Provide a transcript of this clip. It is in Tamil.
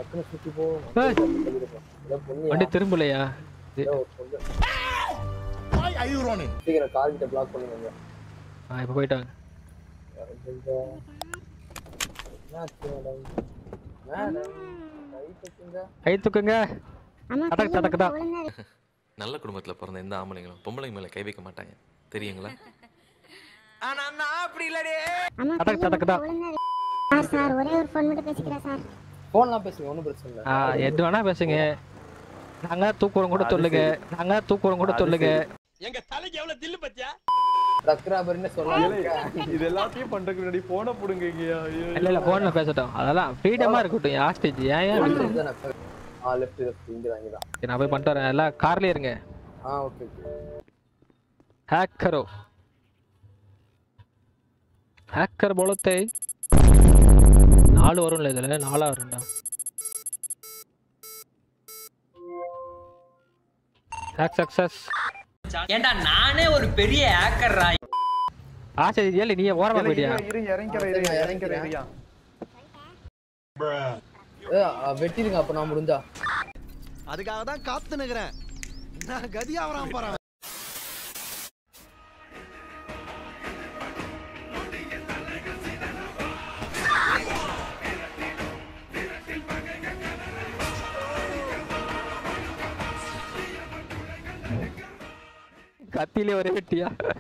டக்குனு சுத்தி போ ஏய். ஏதோ பொண்ணியா வண்டி திரும்பலையா ஏதோ ஒரு பொண்ணு Why are you running? சீக்கிரம் கால் கிட்ட பிளாக் பண்ணுங்க ஆ இப்போ போயிட்டாங்க என்னாச்சு மேடம் மேடம் கை தூக்குங்க கை தூக்குங்க ஆமா தடக்கு தடக்கு தான் ஒழுங்கா நல்ல குடும்பத்துல பிறந்த எந்த ஆம்பளைங்களும் பொம்பளைங்க மேல கை வைக்க மாட்டாங்க தெரியுங்களா ஆமா தடக்கு தடக்கு தான் ஒழுங்கா சார் சார் ஒரே ஒரு ஃபோன் மட்டும் பேசிக்கிறேன் சார் ஃபோன்லாம் பேசுங்க ஒன்றும் பிரச்சனை இல்லை ஆ எது வேணா பேசுங்க நாங்க தூக்குறோம் கூட சொல்லுங்க நாங்க தூக்குறோம் கூட சொல்லுங்க சக்ராபரின்னு சொல்லலாம் இது எல்லாத்தையும் பண்றதுக்கு முன்னாடி போனை புடுங்க இல்ல இல்ல போன்ல பேசட்டும் அதெல்லாம் ஃப்ரீடமா இருக்கட்டும் ஹாஸ்டேஜ் ஏன் ஏன் இப்படி? ஆ லெஃப்ட் லெஃப்ட் இங்க தான் இங்க தான் சரி, நான் போய் பண்ணிட்டு வரேன் எல்லாம் கார்லயே இருங்க ஆ ஓகே ஓகே ஹேக்கரோ ஹேக்கர் போலத்தை நாலு வரும்ல இதுல நாலா வரும்டா ஹேக் சக்சஸ் ஏண்டா நானே ஒரு பெரிய ஹேக்கர்ரா ஆசை ஏழு நீ ஓரமா போயிட்டியா இருங்க இறங்கிக்கிறேன் இருங்க இறங்கிக்கிறேன் இருங்க ஏ, ஆ, வெட்டிடுங்க அப்ப நான் முடிஞ்சா அதுக்காக தான் காத்து நிக்கிறேன் நான் கதியா வராம போறேன் கத்தியிலே ஒரே வெட்டியா